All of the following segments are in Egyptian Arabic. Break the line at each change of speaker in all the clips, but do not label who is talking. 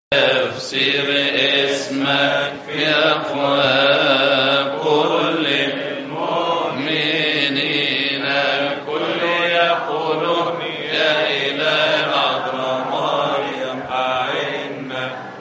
تفسير اسمك في أفواه كل المؤمنين الكل يقولون يا إله العذراء مريم أعنا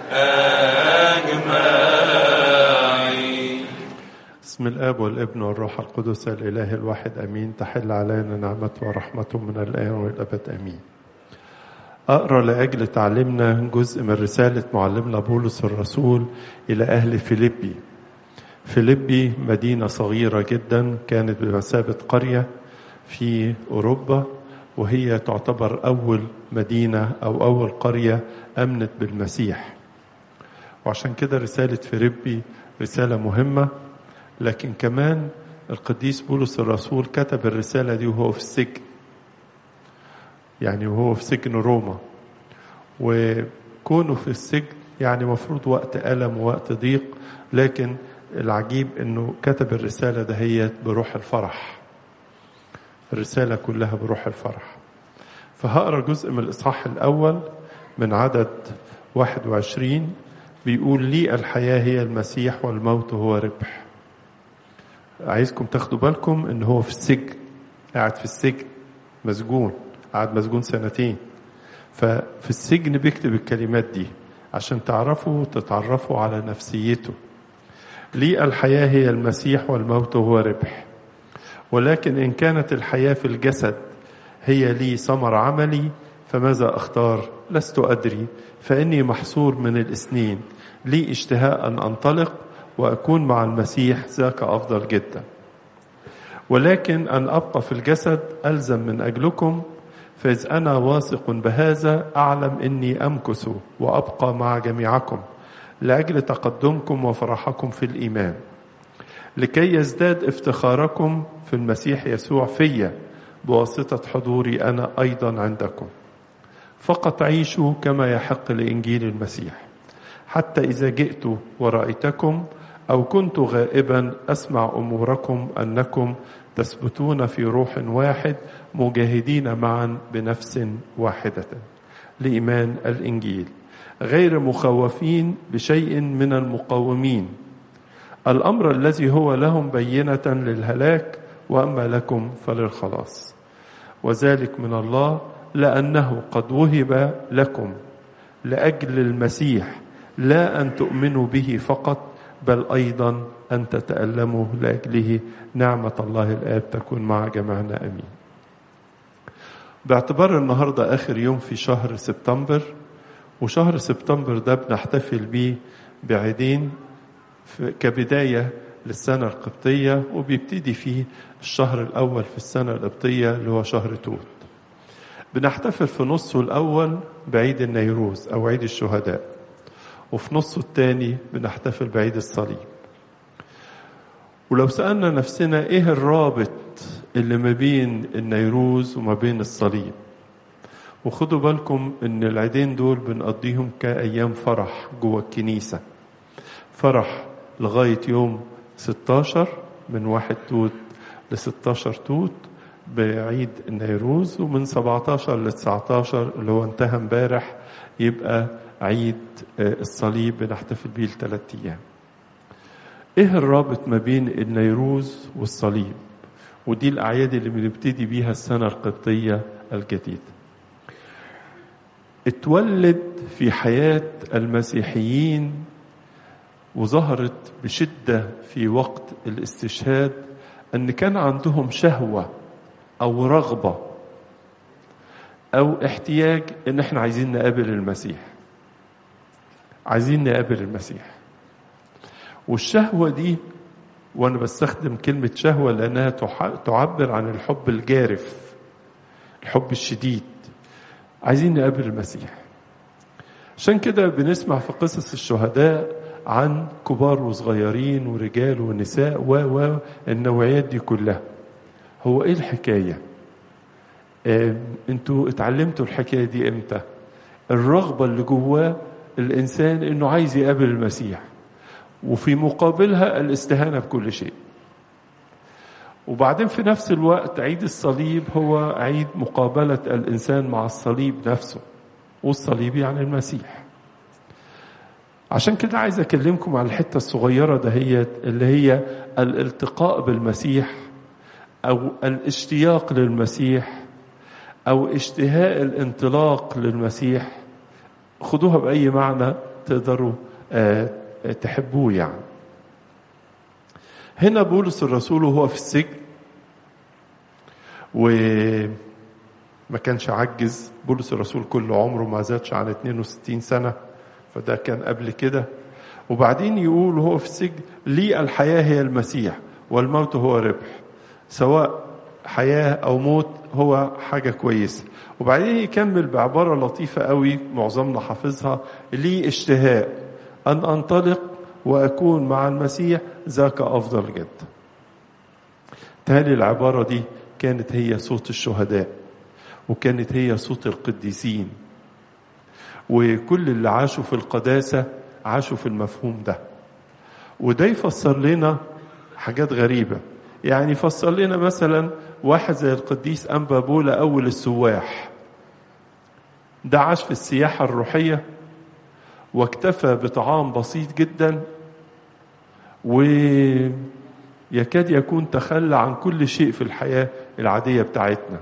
أجمعين
بسم الاب والابن والروح القدس الاله الواحد امين تحل علينا نعمته ورحمته من الان والابد امين اقرا لاجل تعليمنا جزء من رساله معلمنا بولس الرسول الى اهل فيليبي فيليبي مدينه صغيره جدا كانت بمثابه قريه في اوروبا وهي تعتبر اول مدينه او اول قريه امنت بالمسيح وعشان كده رساله فيليبي رساله مهمه لكن كمان القديس بولس الرسول كتب الرسالة دي وهو في السجن يعني وهو في سجن روما وكونه في السجن يعني مفروض وقت ألم ووقت ضيق لكن العجيب انه كتب الرسالة دهيت بروح الفرح الرسالة كلها بروح الفرح فهقرا جزء من الإصحاح الأول من عدد 21 بيقول لي الحياة هي المسيح والموت هو ربح عايزكم تاخدوا بالكم ان هو في السجن قاعد في السجن مسجون قعد مسجون سنتين ففي السجن بيكتب الكلمات دي عشان تعرفوا تتعرفوا على نفسيته لي الحياة هي المسيح والموت هو ربح ولكن إن كانت الحياة في الجسد هي لي ثمر عملي فماذا أختار لست أدري فإني محصور من الاثنين لي اشتهاء أن أنطلق وأكون مع المسيح ذاك أفضل جدا ولكن أن أبقى في الجسد ألزم من أجلكم فإذ أنا واثق بهذا أعلم إني أمكث وأبقى مع جميعكم لأجل تقدمكم وفرحكم في الإيمان لكي يزداد افتخاركم في المسيح يسوع فيا بواسطة حضوري أنا أيضا عندكم فقط عيشوا كما يحق لإنجيل المسيح حتى إذا جئت ورأيتكم أو كنت غائبا أسمع أموركم أنكم تثبتون في روح واحد مجاهدين معا بنفس واحدة لإيمان الإنجيل غير مخوفين بشيء من المقاومين الأمر الذي هو لهم بينة للهلاك وأما لكم فللخلاص وذلك من الله لأنه قد وهب لكم لأجل المسيح لا أن تؤمنوا به فقط بل أيضا أن تتألموا لأجله نعمة الله الآب تكون مع جميعنا أمين باعتبار النهاردة آخر يوم في شهر سبتمبر وشهر سبتمبر ده بنحتفل بيه بعيدين كبداية للسنة القبطية وبيبتدي فيه الشهر الأول في السنة القبطية اللي هو شهر توت بنحتفل في نصه الأول بعيد النيروز أو عيد الشهداء وفي نصه الثاني بنحتفل بعيد الصليب ولو سألنا نفسنا ايه الرابط اللي ما بين النيروز وما بين الصليب وخدوا بالكم ان العيدين دول بنقضيهم كأيام فرح جوه الكنيسة فرح لغاية يوم 16 من واحد توت ل 16 توت بعيد النيروز ومن 17 ل 19 اللي هو انتهى امبارح يبقى عيد الصليب بنحتفل بيه لثلاث ايام. ايه الرابط ما بين النيروز والصليب؟ ودي الاعياد اللي بنبتدي بيها السنه القبطيه الجديده. اتولد في حياه المسيحيين وظهرت بشده في وقت الاستشهاد ان كان عندهم شهوه او رغبه او احتياج ان احنا عايزين نقابل المسيح عايزين نقابل المسيح والشهوة دي وأنا بستخدم كلمة شهوة لأنها تعبر عن الحب الجارف الحب الشديد عايزين نقابل المسيح عشان كده بنسمع في قصص الشهداء عن كبار وصغيرين ورجال ونساء و و النوعيات دي كلها هو ايه الحكايه انتوا اتعلمتوا الحكايه دي امتى الرغبه اللي جواه الانسان انه عايز يقابل المسيح وفي مقابلها الاستهانه بكل شيء وبعدين في نفس الوقت عيد الصليب هو عيد مقابله الانسان مع الصليب نفسه والصليب يعني المسيح عشان كده عايز اكلمكم عن الحته الصغيره دهيت اللي هي الالتقاء بالمسيح او الاشتياق للمسيح او اشتهاء الانطلاق للمسيح خدوها باي معنى تقدروا آه، تحبوه يعني هنا بولس الرسول وهو في السجن وما كانش عجز بولس الرسول كل عمره ما زادش عن 62 سنة فده كان قبل كده وبعدين يقول وهو في السجن لي الحياة هي المسيح والموت هو ربح سواء حياة أو موت هو حاجة كويسة وبعدين يكمل بعبارة لطيفة قوي معظمنا حافظها لي اشتهاء أن أنطلق وأكون مع المسيح ذاك أفضل جدا تالي العبارة دي كانت هي صوت الشهداء وكانت هي صوت القديسين وكل اللي عاشوا في القداسة عاشوا في المفهوم ده وده يفسر لنا حاجات غريبة يعني يفسر لنا مثلا واحد زي القديس أنبا بولا أول السواح ده عاش في السياحة الروحية واكتفى بطعام بسيط جدا ويكاد يكون تخلى عن كل شيء في الحياة العادية بتاعتنا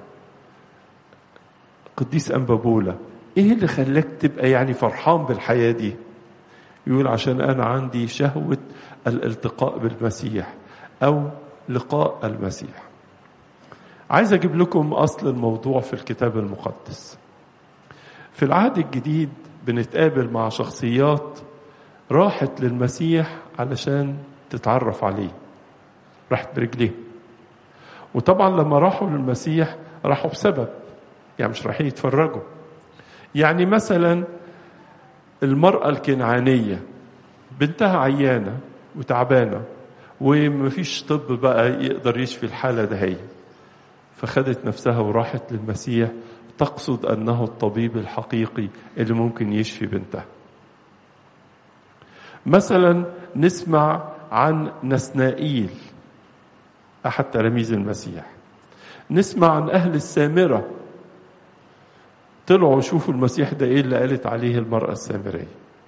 قديس أنبا بولا ايه اللي خلاك تبقى يعني فرحان بالحياة دي يقول عشان انا عندي شهوة الالتقاء بالمسيح او لقاء المسيح عايز اجيب لكم اصل الموضوع في الكتاب المقدس في العهد الجديد بنتقابل مع شخصيات راحت للمسيح علشان تتعرف عليه راحت برجليه وطبعا لما راحوا للمسيح راحوا بسبب يعني مش رايحين يتفرجوا يعني مثلا المرأة الكنعانية بنتها عيانة وتعبانة ومفيش طب بقى يقدر يشفي الحالة ده هي فخدت نفسها وراحت للمسيح تقصد أنه الطبيب الحقيقي اللي ممكن يشفي بنتها مثلا نسمع عن نسنائيل أحد تلاميذ المسيح نسمع عن أهل السامرة طلعوا شوفوا المسيح ده ايه اللي قالت عليه المرأة السامرية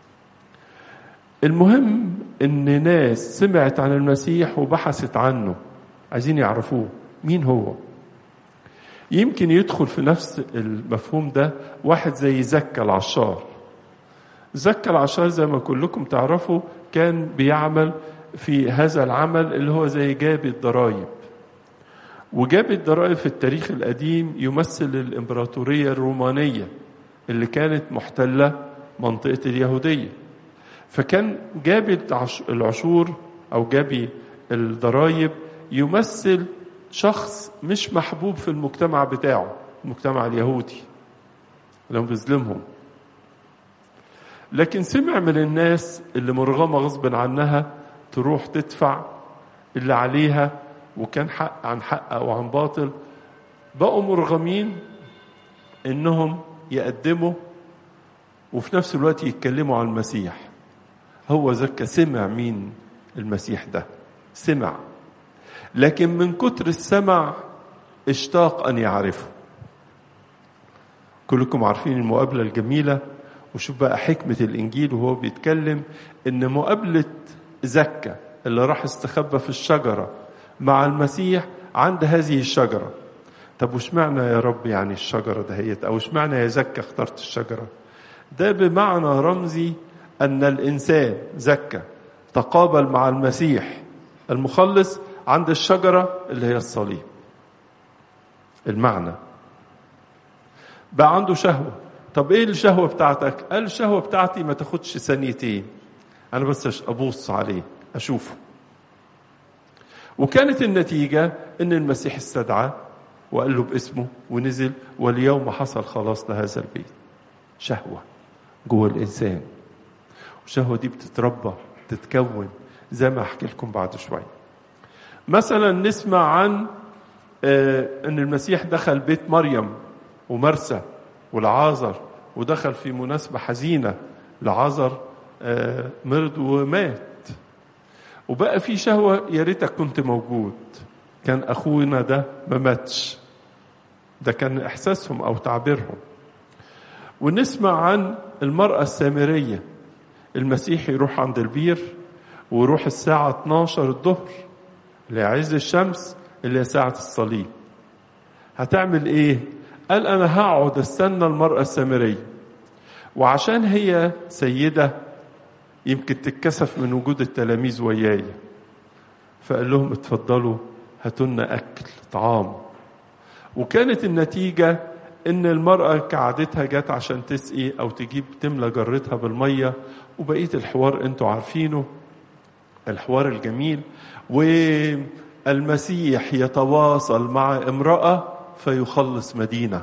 المهم ان ناس سمعت عن المسيح وبحثت عنه عايزين يعرفوه مين هو يمكن يدخل في نفس المفهوم ده واحد زي زكا العشار زكا العشار زي ما كلكم تعرفوا كان بيعمل في هذا العمل اللي هو زي جابي الضرايب وجاب الضرائب في التاريخ القديم يمثل الإمبراطورية الرومانية اللي كانت محتلة منطقة اليهودية فكان جاب العشور أو جاب الضرائب يمثل شخص مش محبوب في المجتمع بتاعه المجتمع اليهودي لو بيظلمهم لكن سمع من الناس اللي مرغمة غصب عنها تروح تدفع اللي عليها وكان حق عن حق او عن باطل بقوا مرغمين انهم يقدموا وفي نفس الوقت يتكلموا عن المسيح هو زكا سمع مين المسيح ده سمع لكن من كتر السمع اشتاق ان يعرفه كلكم عارفين المقابله الجميله وشوف بقى حكمه الانجيل وهو بيتكلم ان مقابله زكا اللي راح استخبى في الشجره مع المسيح عند هذه الشجرة طب وش معنى يا رب يعني الشجرة دهيت أو وش معنى يا زكا اخترت الشجرة ده بمعنى رمزي أن الإنسان زكا تقابل مع المسيح المخلص عند الشجرة اللي هي الصليب المعنى بقى عنده شهوة طب ايه الشهوة بتاعتك قال الشهوة بتاعتي ما تاخدش ثانيتين انا بس ابص عليه اشوفه وكانت النتيجة ان المسيح استدعى وقال له باسمه ونزل واليوم حصل خلاص لهذا البيت شهوة جوه الإنسان والشهوة دي بتتربى تتكون زي ما أحكي لكم بعد شوية مثلا نسمع عن آه أن المسيح دخل بيت مريم ومرسى والعازر ودخل في مناسبة حزينة لعازر آه مرض ومات وبقى في شهوة يا ريتك كنت موجود كان أخونا ده ما ماتش ده كان إحساسهم أو تعبيرهم ونسمع عن المرأة السامرية المسيح يروح عند البير ويروح الساعة 12 الظهر اللي عز الشمس اللي هي ساعة الصليب هتعمل ايه قال انا هقعد استنى المرأة السامرية وعشان هي سيدة يمكن تتكسف من وجود التلاميذ وياي فقال لهم اتفضلوا هاتوا لنا اكل طعام وكانت النتيجة ان المرأة كعادتها جت عشان تسقي او تجيب تملى جرتها بالمية وبقية الحوار انتوا عارفينه الحوار الجميل والمسيح يتواصل مع امرأة فيخلص مدينة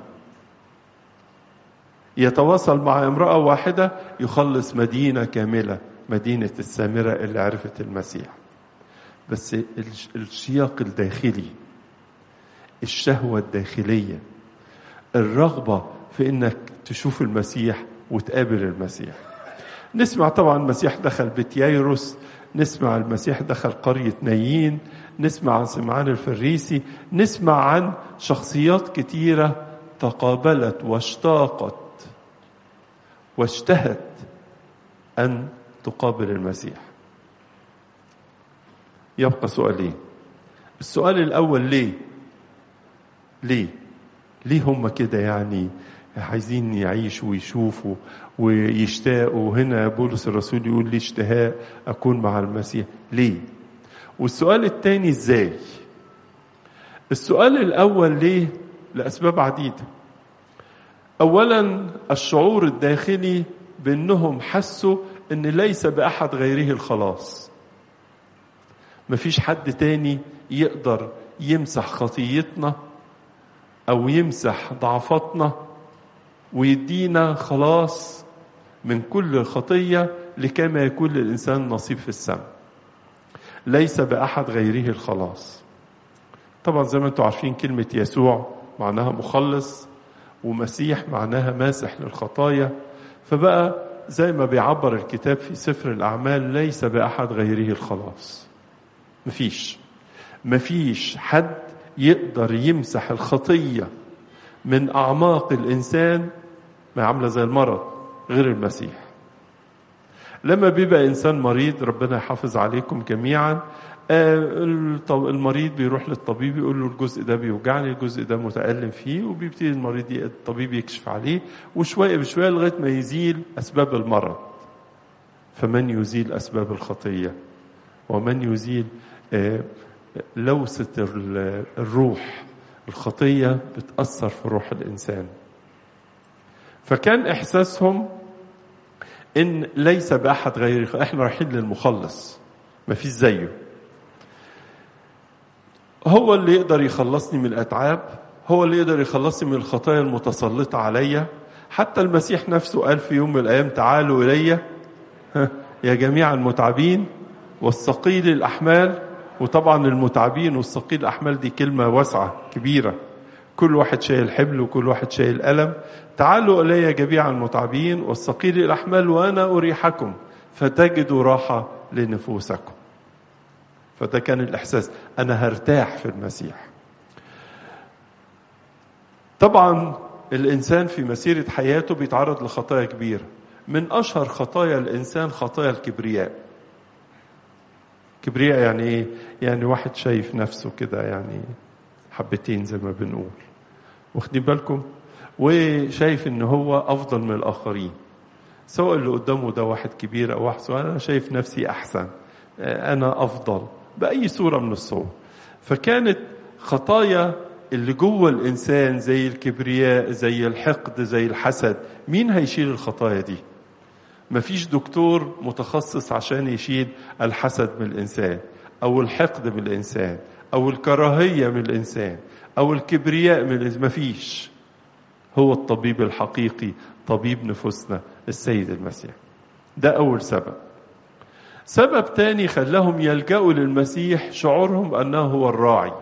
يتواصل مع امرأة واحدة يخلص مدينة كاملة مدينة السامرة اللي عرفت المسيح بس السياق الداخلي الشهوة الداخلية الرغبة في انك تشوف المسيح وتقابل المسيح نسمع طبعا المسيح دخل بيت يايروس نسمع المسيح دخل قرية نايين نسمع عن سمعان الفريسي نسمع عن شخصيات كتيرة تقابلت واشتاقت واشتهت أن تقابل المسيح يبقى سؤالين السؤال الأول ليه ليه ليه هم كده يعني عايزين يعيشوا ويشوفوا ويشتاقوا هنا بولس الرسول يقول لي اشتهاء أكون مع المسيح ليه والسؤال الثاني ازاي السؤال الأول ليه لأسباب عديدة أولا الشعور الداخلي بأنهم حسوا أن ليس بأحد غيره الخلاص مفيش حد تاني يقدر يمسح خطيتنا أو يمسح ضعفاتنا ويدينا خلاص من كل خطية لكما يكون للإنسان نصيب في السماء ليس بأحد غيره الخلاص طبعا زي ما انتم عارفين كلمة يسوع معناها مخلص ومسيح معناها ماسح للخطايا فبقى زي ما بيعبر الكتاب في سفر الأعمال ليس بأحد غيره الخلاص مفيش مفيش حد يقدر يمسح الخطية من أعماق الإنسان ما عاملة زي المرض غير المسيح لما بيبقى إنسان مريض ربنا يحافظ عليكم جميعا المريض بيروح للطبيب يقول له الجزء ده بيوجعني الجزء ده متألم فيه وبيبتدي المريض الطبيب يكشف عليه وشوية بشوية لغاية ما يزيل أسباب المرض فمن يزيل أسباب الخطية ومن يزيل لوثة الروح الخطية بتأثر في روح الإنسان فكان إحساسهم إن ليس بأحد غير إحنا رايحين للمخلص ما فيش زيه هو اللي يقدر يخلصني من الأتعاب هو اللي يقدر يخلصني من الخطايا المتسلطة عليا حتى المسيح نفسه قال في يوم من الأيام تعالوا إلي يا جميع المتعبين والثقيل الأحمال وطبعا المتعبين والثقيل الأحمال دي كلمة واسعة كبيرة كل واحد شايل حبل وكل واحد شايل ألم تعالوا إلي جميع المتعبين والثقيل الأحمال وأنا أريحكم فتجدوا راحة لنفوسكم فده كان الإحساس أنا هرتاح في المسيح طبعا الإنسان في مسيرة حياته بيتعرض لخطايا كبيرة من أشهر خطايا الإنسان خطايا الكبرياء كبرياء يعني ايه يعني واحد شايف نفسه كده يعني حبتين زي ما بنقول واخدين بالكم وشايف ان هو افضل من الاخرين سواء اللي قدامه ده واحد كبير او واحد صغير انا شايف نفسي احسن انا افضل باي صوره من الصور فكانت خطايا اللي جوه الانسان زي الكبرياء زي الحقد زي الحسد مين هيشيل الخطايا دي مفيش دكتور متخصص عشان يشيل الحسد من الإنسان أو الحقد من الإنسان أو الكراهية من الإنسان أو الكبرياء من الإنسان مفيش هو الطبيب الحقيقي طبيب نفوسنا السيد المسيح ده أول سبب سبب تاني خلاهم يلجأوا للمسيح شعورهم أنه هو الراعي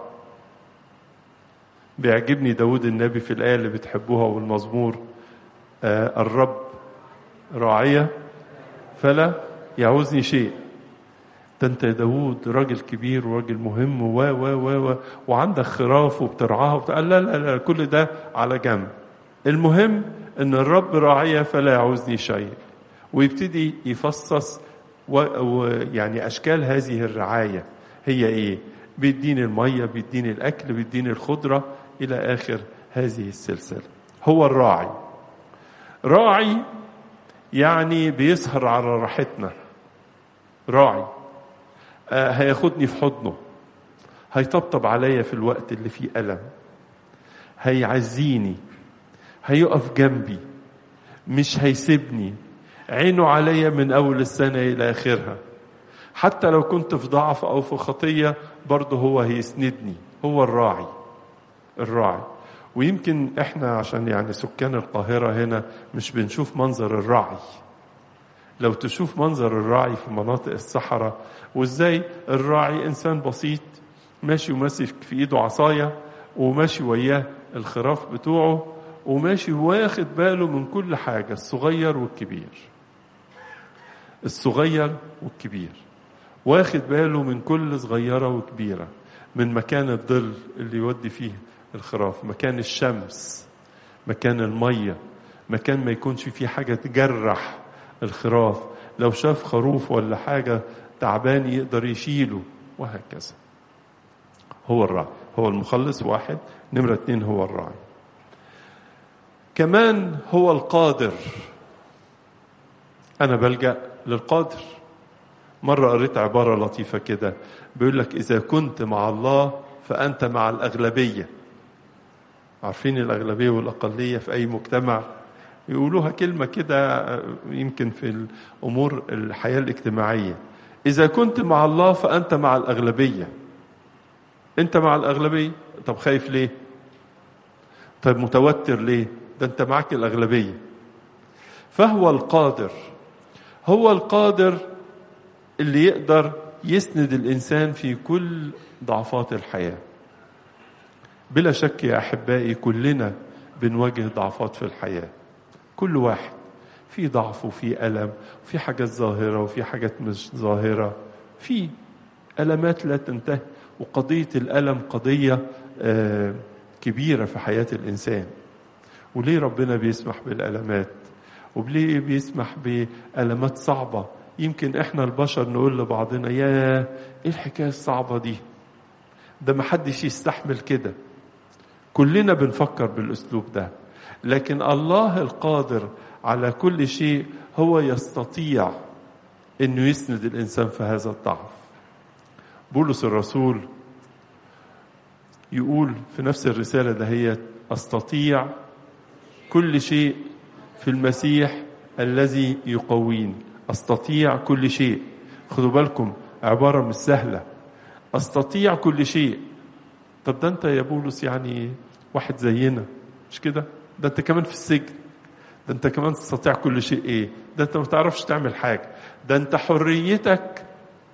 بيعجبني داود النبي في الآية اللي بتحبوها والمزمور آه الرب راعية فلا يعوزني شيء ده انت يا داوود راجل كبير وراجل مهم و و و و وعندك خراف وبترعاها وبتاع لا لا لا كل ده على جنب المهم ان الرب راعية فلا يعوزني شيء ويبتدي يفصص ويعني أشكال هذه الرعاية هي إيه بيديني المية بيديني الأكل بيديني الخضرة إلى آخر هذه السلسلة هو الراعي راعي يعني بيسهر على راحتنا راعي آه هياخدني في حضنه هيطبطب عليا في الوقت اللي فيه ألم هيعزيني هيقف جنبي مش هيسيبني عينه عليا من أول السنة إلى آخرها حتى لو كنت في ضعف أو في خطية برضه هو هيسندني هو الراعي الراعي ويمكن احنا عشان يعني سكان القاهرة هنا مش بنشوف منظر الراعي لو تشوف منظر الراعي في مناطق الصحراء وازاي الراعي انسان بسيط ماشي وماسك في ايده عصاية وماشي وياه الخراف بتوعه وماشي واخد باله من كل حاجة الصغير والكبير الصغير والكبير واخد باله من كل صغيرة وكبيرة من مكان الظل اللي يودي فيه الخراف مكان الشمس مكان المية مكان ما يكونش فيه حاجة تجرح الخراف لو شاف خروف ولا حاجة تعبان يقدر يشيله وهكذا هو الراعي هو المخلص واحد نمرة اتنين هو الراعي كمان هو القادر أنا بلجأ للقادر مرة قريت عبارة لطيفة كده بيقول لك إذا كنت مع الله فأنت مع الأغلبية عارفين الأغلبية والأقلية في أي مجتمع يقولوها كلمة كده يمكن في الأمور الحياة الاجتماعية إذا كنت مع الله فأنت مع الأغلبية أنت مع الأغلبية طب خايف ليه طيب متوتر ليه ده أنت معك الأغلبية فهو القادر هو القادر اللي يقدر يسند الإنسان في كل ضعفات الحياة بلا شك يا أحبائي كلنا بنواجه ضعفات في الحياة كل واحد في ضعف وفي ألم وفي حاجات ظاهرة وفي حاجات مش ظاهرة في ألمات لا تنتهي وقضية الألم قضية آه كبيرة في حياة الإنسان وليه ربنا بيسمح بالألمات وليه بيسمح بألمات صعبة يمكن احنا البشر نقول لبعضنا يا ايه الحكاية الصعبة دي ده محدش يستحمل كده كلنا بنفكر بالاسلوب ده لكن الله القادر على كل شيء هو يستطيع انه يسند الانسان في هذا الضعف بولس الرسول يقول في نفس الرسالة دهيت استطيع كل شيء في المسيح الذي يقويني استطيع كل شيء خدوا بالكم عبارة مش سهلة استطيع كل شيء طب ده انت يا بولس يعني واحد زينا مش كده ده انت كمان في السجن ده انت كمان تستطيع كل شيء ايه ده انت ما تعرفش تعمل حاجة ده انت حريتك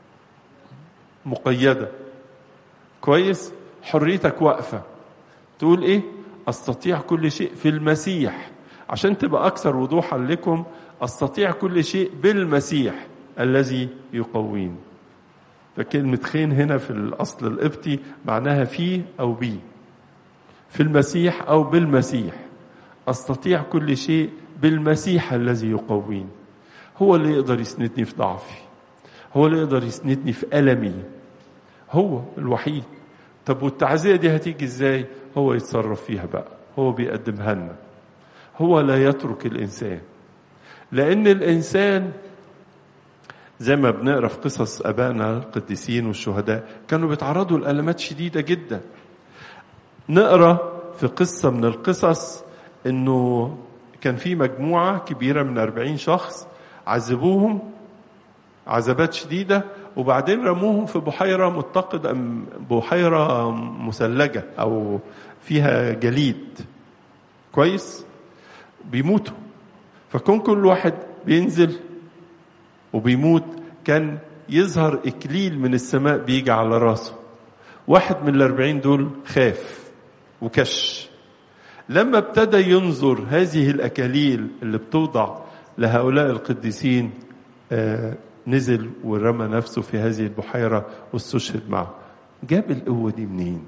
مقيدة كويس حريتك واقفة تقول ايه استطيع كل شيء في المسيح عشان تبقى اكثر وضوحا لكم استطيع كل شيء بالمسيح الذي يقويني فكلمة خين هنا في الأصل القبطي معناها في أو بي في المسيح أو بالمسيح أستطيع كل شيء بالمسيح الذي يقويني هو اللي يقدر يسندني في ضعفي هو اللي يقدر يسندني في ألمي هو الوحيد طب والتعزية دي هتيجي ازاي هو يتصرف فيها بقى هو بيقدمها لنا هو لا يترك الإنسان لأن الإنسان زي ما بنقرا في قصص ابائنا القديسين والشهداء كانوا بيتعرضوا لالمات شديده جدا نقرا في قصه من القصص انه كان في مجموعه كبيره من أربعين شخص عذبوهم عذابات شديده وبعدين رموهم في بحيره متقده بحيره مثلجه او فيها جليد كويس بيموتوا فكون كل واحد بينزل وبيموت كان يظهر إكليل من السماء بيجي على راسه واحد من الأربعين دول خاف وكش لما ابتدى ينظر هذه الأكاليل اللي بتوضع لهؤلاء القديسين آه نزل ورمى نفسه في هذه البحيرة واستشهد معه جاب القوة دي منين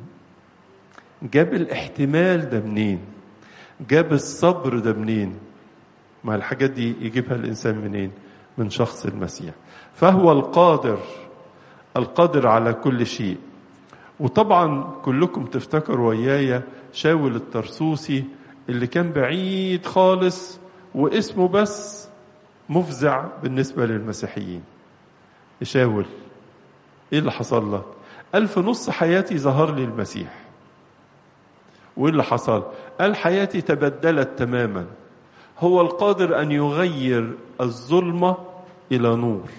جاب الاحتمال ده منين جاب الصبر ده منين ما الحاجات دي يجيبها الإنسان منين من شخص المسيح فهو القادر القادر على كل شيء وطبعا كلكم تفتكروا ويايا شاول الترسوسي اللي كان بعيد خالص واسمه بس مفزع بالنسبة للمسيحيين شاول ايه اللي حصل لك قال في نص حياتي ظهر لي المسيح وايه اللي حصل قال حياتي تبدلت تماما هو القادر ان يغير الظلمه الى نور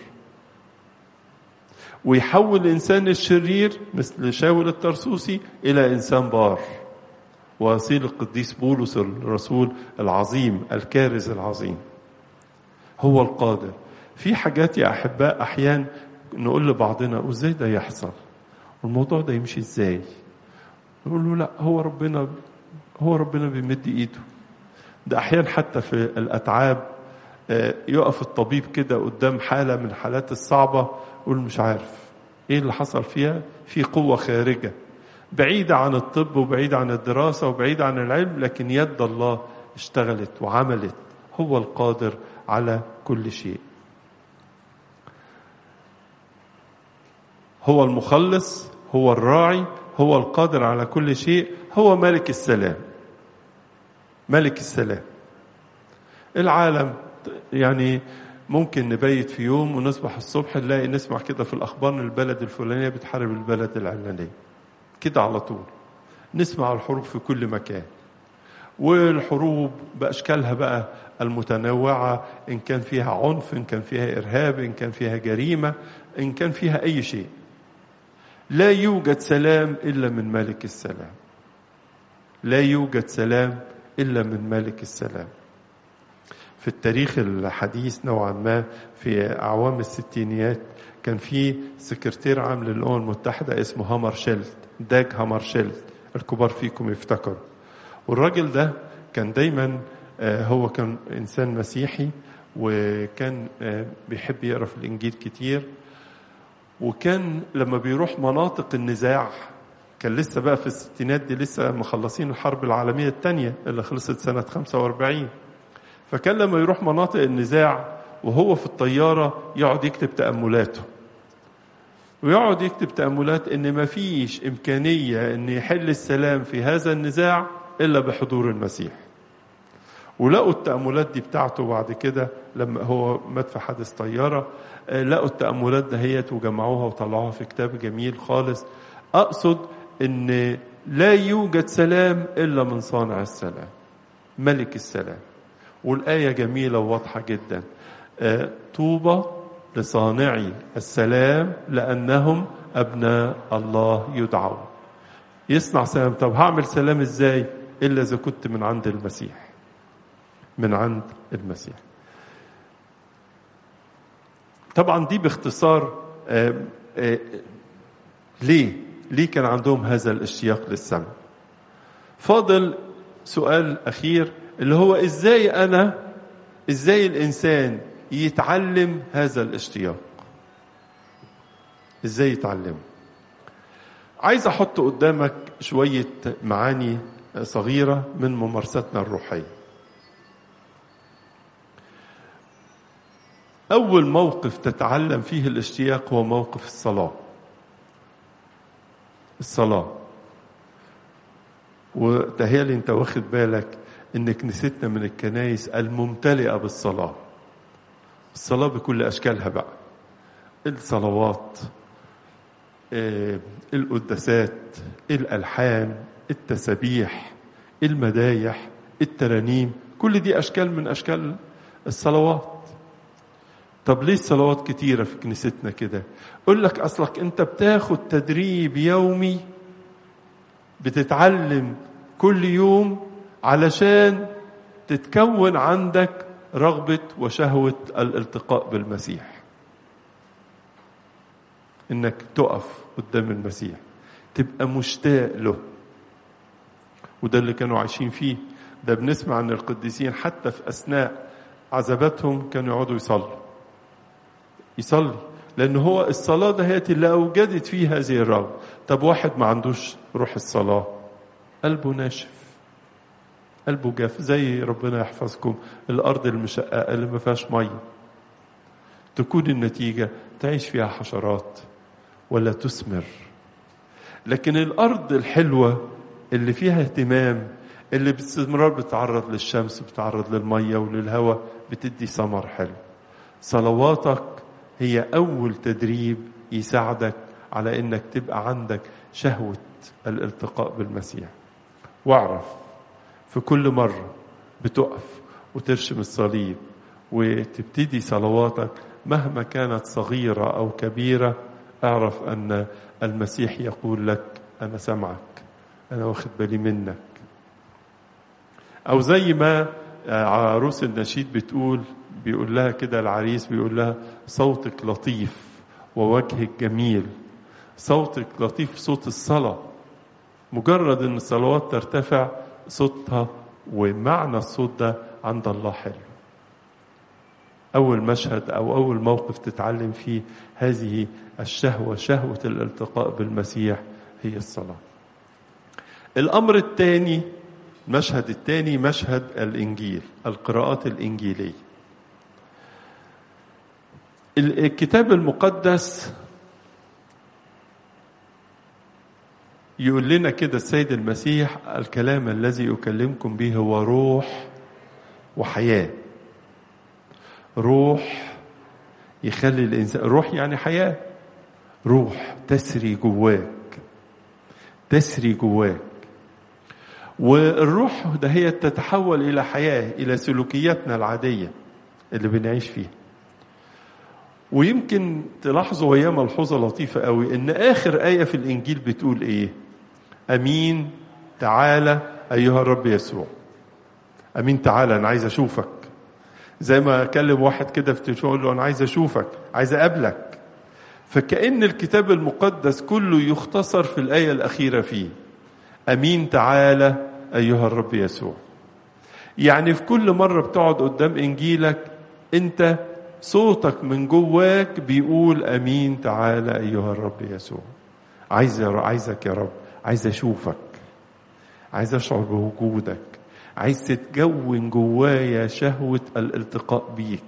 ويحول الانسان الشرير مثل شاول الترسوسي الى انسان بار ويصير القديس بولس الرسول العظيم الكارز العظيم هو القادر في حاجات يا احباء احيان نقول لبعضنا وازاي ده يحصل الموضوع ده يمشي ازاي نقول له لا هو ربنا هو ربنا بيمد ايده ده احيان حتى في الاتعاب يقف الطبيب كده قدام حاله من الحالات الصعبه يقول مش عارف ايه اللي حصل فيها في قوه خارجه بعيده عن الطب وبعيده عن الدراسه وبعيده عن العلم لكن يد الله اشتغلت وعملت هو القادر على كل شيء هو المخلص هو الراعي هو القادر على كل شيء هو ملك السلام ملك السلام العالم يعني ممكن نبيت في يوم ونصبح الصبح نلاقي نسمع كده في الاخبار ان البلد الفلانيه بتحارب البلد العلانيه كده على طول نسمع الحروب في كل مكان والحروب باشكالها بقى المتنوعه ان كان فيها عنف ان كان فيها ارهاب ان كان فيها جريمه ان كان فيها اي شيء لا يوجد سلام الا من ملك السلام لا يوجد سلام الا من ملك السلام في التاريخ الحديث نوعا ما في اعوام الستينيات كان في سكرتير عام للامم المتحده اسمه هامر شيلد داج هامر شيلد الكبار فيكم يفتكروا والراجل ده كان دايما هو كان انسان مسيحي وكان بيحب يقرا في الانجيل كتير وكان لما بيروح مناطق النزاع كان لسه بقى في الستينات دي لسه مخلصين الحرب العالمية الثانية اللي خلصت سنة 45 فكان لما يروح مناطق النزاع وهو في الطيارة يقعد يكتب تأملاته ويقعد يكتب تأملات إن ما فيش إمكانية إن يحل السلام في هذا النزاع إلا بحضور المسيح ولقوا التأملات دي بتاعته بعد كده لما هو مات في حادث طيارة لقوا التأملات دهيت وجمعوها وطلعوها في كتاب جميل خالص أقصد إن لا يوجد سلام إلا من صانع السلام ملك السلام والآية جميلة وواضحة جدا طوبى لصانعي السلام لأنهم أبناء الله يدعون يصنع سلام طب هعمل سلام إزاي إلا إذا كنت من عند المسيح من عند المسيح طبعا دي باختصار آآ آآ ليه ليه كان عندهم هذا الاشتياق للسماء فاضل سؤال اخير اللي هو ازاي انا ازاي الانسان يتعلم هذا الاشتياق ازاي يتعلمه عايز احط قدامك شويه معاني صغيره من ممارستنا الروحيه أول موقف تتعلم فيه الاشتياق هو موقف الصلاة الصلاة وتهيألي أنت واخد بالك إن كنيستنا من الكنايس الممتلئة بالصلاة الصلاة بكل أشكالها بقى الصلوات القداسات الألحان التسابيح المدايح الترانيم كل دي أشكال من أشكال الصلوات طب ليه الصلوات كتيرة في كنيستنا كده يقول لك أصلك أنت بتاخد تدريب يومي بتتعلم كل يوم علشان تتكون عندك رغبة وشهوة الالتقاء بالمسيح انك تقف قدام المسيح تبقى مشتاق له وده اللي كانوا عايشين فيه ده بنسمع عن القديسين حتى في اثناء عذاباتهم كانوا يقعدوا يصلوا يصلي لان هو الصلاه دهيت اللي اوجدت فيه هذه الرغبه طب واحد ما عندوش روح الصلاه قلبه ناشف قلبه جاف زي ربنا يحفظكم الأرض المشققة اللي ما فيهاش مية تكون النتيجة تعيش فيها حشرات ولا تثمر لكن الأرض الحلوة اللي فيها اهتمام اللي باستمرار بتعرض للشمس بتعرض للمية وللهواء بتدي ثمر حلو صلواتك هي أول تدريب يساعدك على إنك تبقى عندك شهوة الالتقاء بالمسيح واعرف في كل مرة بتقف وترشم الصليب وتبتدي صلواتك مهما كانت صغيرة أو كبيرة اعرف أن المسيح يقول لك أنا سمعك أنا واخد بالي منك أو زي ما عروس النشيد بتقول بيقول لها كده العريس بيقول لها صوتك لطيف ووجهك جميل صوتك لطيف صوت الصلاة مجرد ان الصلوات ترتفع صوتها ومعنى الصوت ده عند الله حلو أول مشهد أو أول موقف تتعلم فيه هذه الشهوة شهوة الالتقاء بالمسيح هي الصلاة الأمر الثاني المشهد الثاني مشهد الإنجيل القراءات الإنجيلية الكتاب المقدس يقول لنا كده السيد المسيح الكلام الذي أكلمكم به هو روح وحياة روح يخلي الإنسان روح يعني حياة روح تسري جواك تسري جواك والروح ده هي تتحول إلى حياة إلى سلوكياتنا العادية اللي بنعيش فيها ويمكن تلاحظوا ويا ملحوظة لطيفة قوي إن آخر آية في الإنجيل بتقول إيه أمين تعالى أيها الرب يسوع أمين تعالى أنا عايز أشوفك زي ما أكلم واحد كده في التليفون أقول له أنا عايز أشوفك عايز أقابلك فكأن الكتاب المقدس كله يختصر في الآية الأخيرة فيه أمين تعالى أيها الرب يسوع يعني في كل مرة بتقعد قدام إنجيلك أنت صوتك من جواك بيقول أمين تعالى أيها الرب يسوع عايز عايزك يا رب عايز أشوفك عايز أشعر بوجودك عايز تتكون جوايا شهوة الالتقاء بيك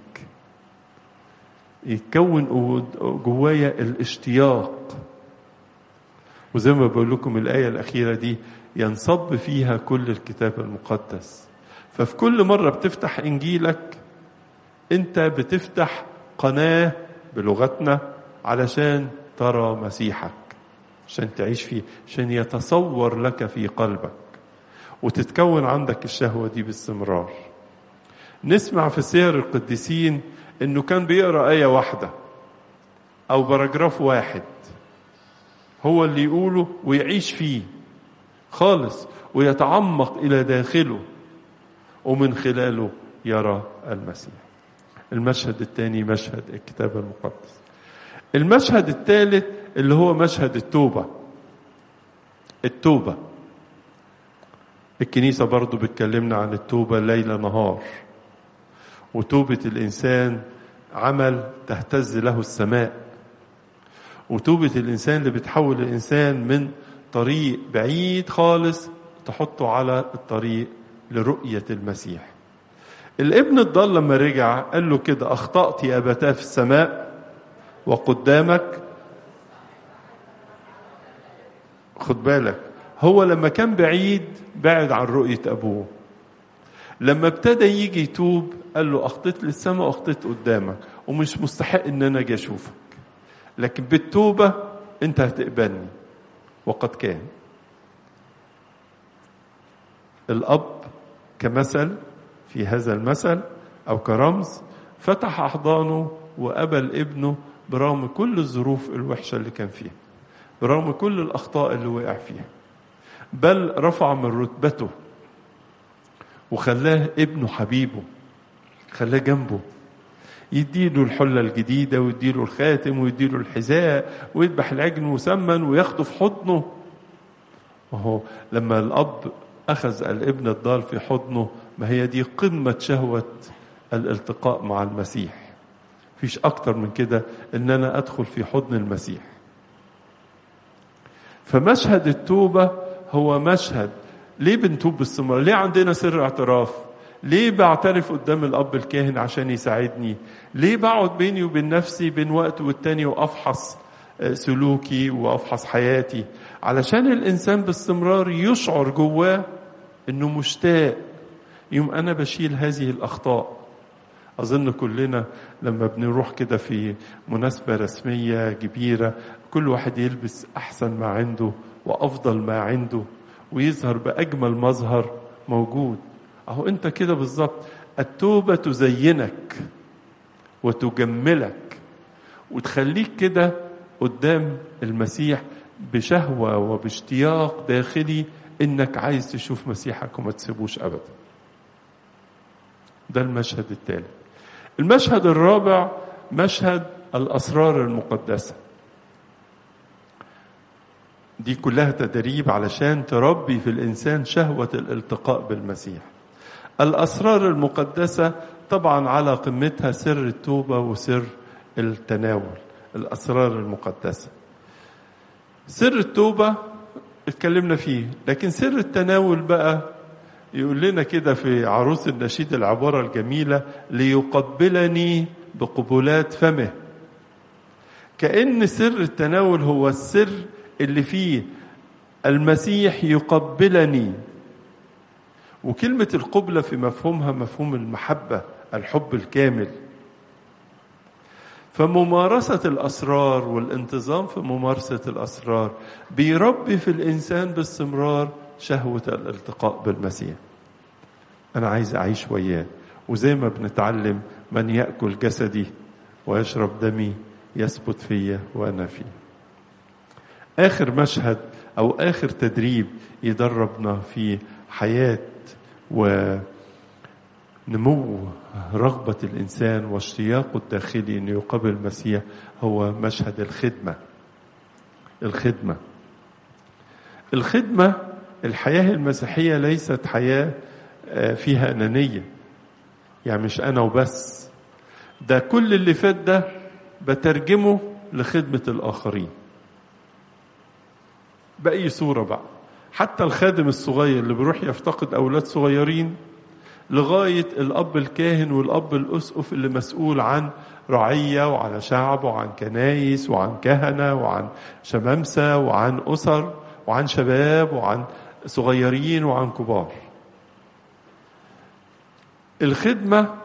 يتكون جوايا الاشتياق وزي ما بقول لكم الآية الأخيرة دي ينصب فيها كل الكتاب المقدس ففي كل مرة بتفتح إنجيلك أنت بتفتح قناة بلغتنا علشان ترى مسيحك عشان تعيش فيه عشان يتصور لك في قلبك وتتكون عندك الشهوة دي باستمرار نسمع في سير القديسين انه كان بيقرا آية واحدة او باراجراف واحد هو اللي يقوله ويعيش فيه خالص ويتعمق الى داخله ومن خلاله يرى المسيح المشهد الثاني مشهد الكتاب المقدس المشهد الثالث اللي هو مشهد التوبة التوبة الكنيسة برضو بتكلمنا عن التوبة ليل نهار وتوبة الإنسان عمل تهتز له السماء وتوبة الإنسان اللي بتحول الإنسان من طريق بعيد خالص تحطه على الطريق لرؤية المسيح الابن الضال لما رجع قال له كده أخطأت يا أبتاه في السماء وقدامك خد بالك هو لما كان بعيد بعد عن رؤية أبوه لما ابتدى يجي يتوب قال له أخطيت للسماء وأخطيت قدامك ومش مستحق إن أنا أجي أشوفك لكن بالتوبة أنت هتقبلني وقد كان الأب كمثل في هذا المثل أو كرمز فتح أحضانه وقبل ابنه برغم كل الظروف الوحشة اللي كان فيها برغم كل الأخطاء اللي وقع فيها بل رفع من رتبته وخلاه ابنه حبيبه خلاه جنبه يديله الحلة الجديدة ويديله الخاتم ويديله الحذاء ويذبح العجن مسمن وياخده في حضنه وهو لما الأب أخذ الابن الضال في حضنه ما هي دي قمة شهوة الالتقاء مع المسيح فيش أكتر من كده إن أنا أدخل في حضن المسيح فمشهد التوبة هو مشهد ليه بنتوب باستمرار ليه عندنا سر اعتراف ليه بعترف قدام الاب الكاهن عشان يساعدني ليه بقعد بيني وبين نفسي بين وقت والتاني وافحص سلوكي وافحص حياتي علشان الانسان باستمرار يشعر جواه انه مشتاق يوم انا بشيل هذه الاخطاء اظن كلنا لما بنروح كده في مناسبه رسميه كبيره كل واحد يلبس احسن ما عنده وافضل ما عنده ويظهر باجمل مظهر موجود اهو انت كده بالظبط التوبه تزينك وتجملك وتخليك كده قدام المسيح بشهوه وباشتياق داخلي انك عايز تشوف مسيحك وما تسيبوش ابدا ده المشهد الثالث المشهد الرابع مشهد الاسرار المقدسه دي كلها تدريب علشان تربي في الانسان شهوه الالتقاء بالمسيح الاسرار المقدسه طبعا على قمتها سر التوبه وسر التناول الاسرار المقدسه سر التوبه اتكلمنا فيه لكن سر التناول بقى يقول لنا كده في عروس النشيد العبارة الجميلة ليقبلني بقبلات فمه كأن سر التناول هو السر اللي فيه المسيح يقبلني وكلمة القبلة في مفهومها مفهوم المحبة الحب الكامل فممارسة الأسرار والانتظام في ممارسة الأسرار بيربي في الإنسان باستمرار شهوة الالتقاء بالمسيح أنا عايز أعيش وياه وزي ما بنتعلم من يأكل جسدي ويشرب دمي يثبت فيا وأنا فيه آخر مشهد أو آخر تدريب يدربنا في حياة ونمو رغبة الإنسان واشتياقه الداخلي أنه يقابل المسيح هو مشهد الخدمة الخدمة الخدمة الحياة المسيحية ليست حياة فيها أنانية يعني مش أنا وبس ده كل اللي فات ده بترجمه لخدمة الآخرين بأي صورة بقى حتى الخادم الصغير اللي بيروح يفتقد أولاد صغيرين لغاية الأب الكاهن والأب الأسقف اللي مسؤول عن رعية وعن شعب وعن كنايس وعن كهنة وعن شمامسة وعن أسر وعن شباب وعن صغيرين وعن كبار الخدمة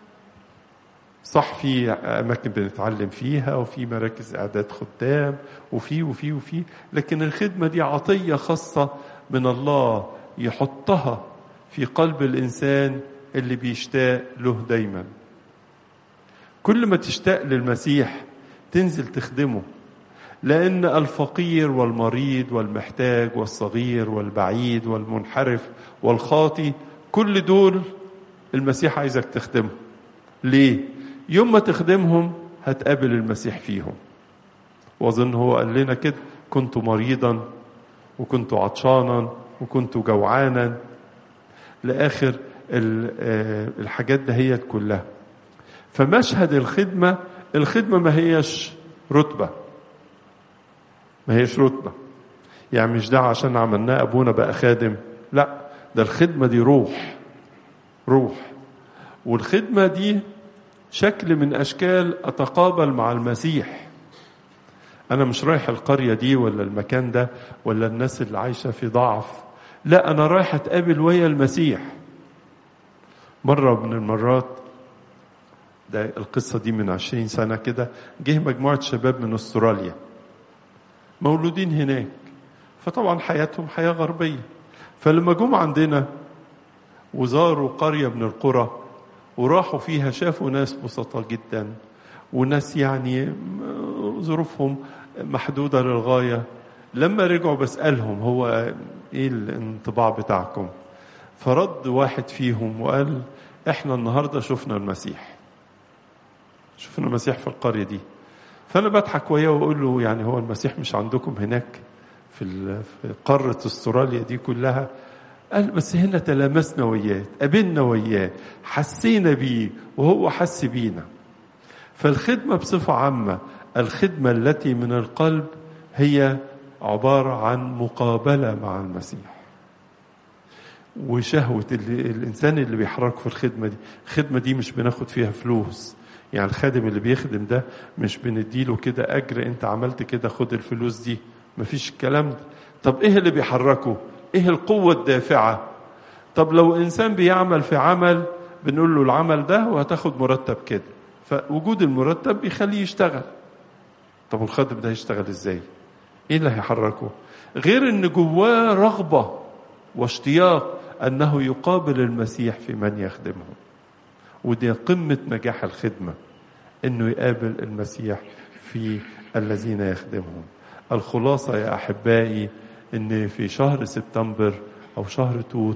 صح في أماكن بنتعلم فيها وفي مراكز إعداد خدام وفي وفي وفي لكن الخدمة دي عطية خاصة من الله يحطها في قلب الإنسان اللي بيشتاق له دايما كل ما تشتاق للمسيح تنزل تخدمه لأن الفقير والمريض والمحتاج والصغير والبعيد والمنحرف والخاطي كل دول المسيح عايزك تخدمهم ليه؟ يوم ما تخدمهم هتقابل المسيح فيهم وأظن هو قال لنا كده كنت مريضا وكنت عطشانا وكنت جوعانا لآخر الحاجات دهيت كلها فمشهد الخدمة الخدمة ما هيش رتبة ما هيش رتبة يعني مش ده عشان عملناه أبونا بقى خادم لا ده الخدمة دي روح روح والخدمة دي شكل من أشكال أتقابل مع المسيح أنا مش رايح القرية دي ولا المكان ده ولا الناس اللي عايشة في ضعف لا أنا رايح أتقابل ويا المسيح مرة من المرات ده القصة دي من عشرين سنة كده جه مجموعة شباب من أستراليا مولودين هناك فطبعا حياتهم حياة غربية فلما جم عندنا وزاروا قرية من القرى وراحوا فيها شافوا ناس بسطاء جدا وناس يعني ظروفهم محدودة للغاية لما رجعوا بسألهم هو ايه الانطباع بتاعكم فرد واحد فيهم وقال احنا النهارده شفنا المسيح شفنا المسيح في القرية دي فأنا بضحك وياه وأقول له يعني هو المسيح مش عندكم هناك في في قارة استراليا دي كلها قال بس هنا تلامسنا وياه قابلنا وياه حسينا بيه وهو حس بينا فالخدمة بصفة عامة الخدمة التي من القلب هي عبارة عن مقابلة مع المسيح وشهوة اللي الإنسان اللي بيحرك في الخدمة دي الخدمة دي مش بناخد فيها فلوس يعني الخادم اللي بيخدم ده مش بنديله كده أجر أنت عملت كده خد الفلوس دي مفيش الكلام ده طب إيه اللي بيحركه إيه القوة الدافعة طب لو إنسان بيعمل في عمل بنقول له العمل ده وهتاخد مرتب كده فوجود المرتب بيخليه يشتغل طب والخادم ده هيشتغل ازاي ايه اللي هيحركه غير ان جواه رغبه واشتياق انه يقابل المسيح في من يخدمه ودي قمه نجاح الخدمه انه يقابل المسيح في الذين يخدمهم الخلاصه يا احبائي ان في شهر سبتمبر او شهر توت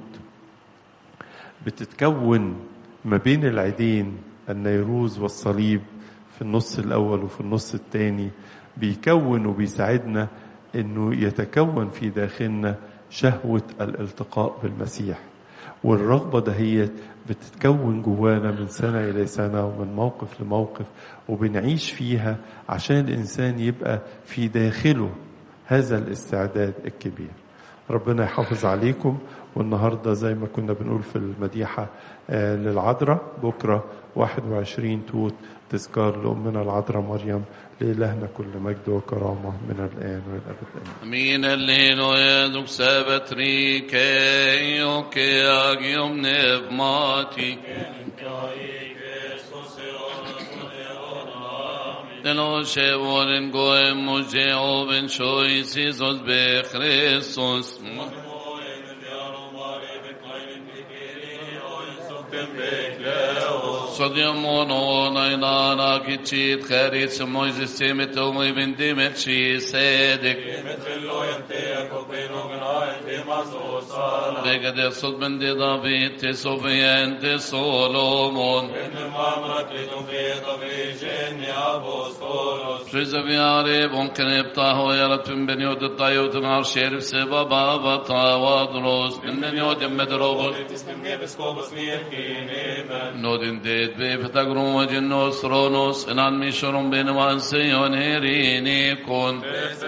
بتتكون ما بين العيدين النيروز والصليب في النص الاول وفي النص الثاني بيكون وبيساعدنا انه يتكون في داخلنا شهوه الالتقاء بالمسيح والرغبه دهيت بتتكون جوانا من سنه الى سنه ومن موقف لموقف وبنعيش فيها عشان الانسان يبقى في داخله هذا الاستعداد الكبير ربنا يحافظ عليكم والنهارده زي ما كنا بنقول في المديحه آه للعذراء بكره 21 توت تذكار لأمنا العذراء مريم لإلهنا كل مجد وكرامة من الآن والأبد آمين
Min elino eduk sabetri ke yo ke agium nevmati. Delo shevoren goem moje oben shoy sizos be Christus. Sodiomono nainana kichit charit Moises temet omi bendimet shi sedek. Begade sod bendi David te Sofien te Solomon. Prizaviare von knepta hoyaratun ben yodet dayotun ar şerif seba baba tavadros. Ben yodet medrobot. Nodin det be petagrum och genos ronos en an mishorum ben man sejon herini kon.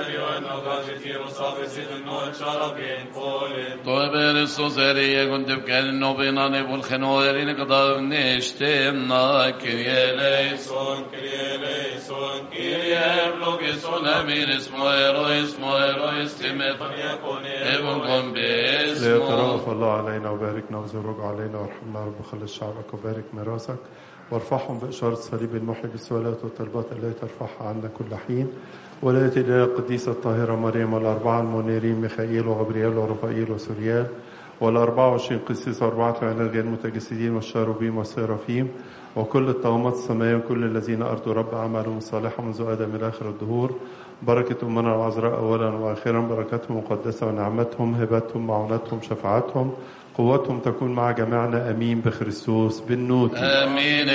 Toeber so seri egon te ken no ben an evol kheno erin qadav neshtem na kieleison kieleison kieleison amir ismo ero ismo ero istimet evon kon besmo
ليترأف الله علينا وباركنا وزرج علينا وارحمنا رب خلص شعبك وبارك ميراثك وارفعهم بإشارة صليب المحي بالسؤالات والطلبات التي ترفعها عنا كل حين ولاية إلى القديسة الطاهرة مريم والأربعة المنيرين ميخائيل وغبريال ورفائيل وسوريال والأربعة وعشرين قسيس وأربعة عينات غير متجسدين والشاروبيم والسيرافيم وكل الطغمات السماوية وكل الذين أرضوا رب أعمالهم الصالحة منذ آدم إلى آخر الدهور بركة أمنا العذراء أولا وآخرا بركتهم مقدسة ونعمتهم هبتهم معونتهم شفاعتهم قوتهم تكون مع جميعنا أمين بخريستوس بالنوت
امين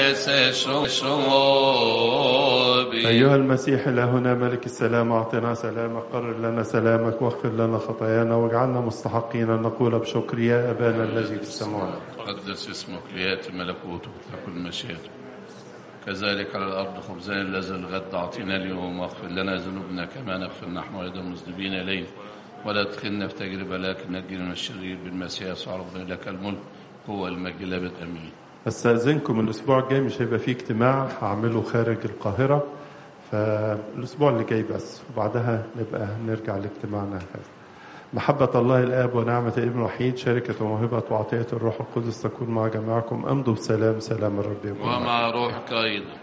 سشوبي
أيها المسيح إلهنا ملك السلام أعطنا سلامك قرر لنا سلامك واغفر لنا خطايانا واجعلنا مستحقين أن نقول بشكر يا أبانا الذي في السماوات
قدس اسمك لياتي ملكوتك تكن مشيئتك كذلك على الارض خبزنا الذي الغد اعطينا اليوم واغفر لنا ذنوبنا كما نغفر نحن ايضا المذنبين اليه ولا تدخلنا في تجربه لكن نجينا من الشرير بالمسيح يسوع ربنا لك الملك هو المجد الابد امين
استاذنكم الاسبوع الجاي مش هيبقى فيه اجتماع هعمله خارج القاهره فالاسبوع اللي جاي بس وبعدها نبقى نرجع لاجتماعنا هذا محبة الله الآب ونعمة الابن الوحيد شركة وموهبة وعطية الروح القدس تكون مع جميعكم امضوا بسلام سلام الرب يكون معكم.
ومع روحك ايضا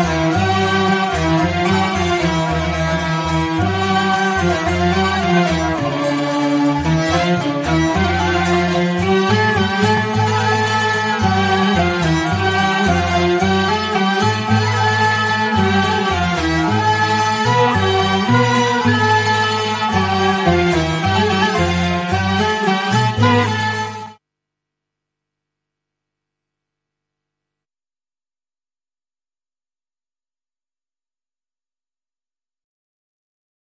Thank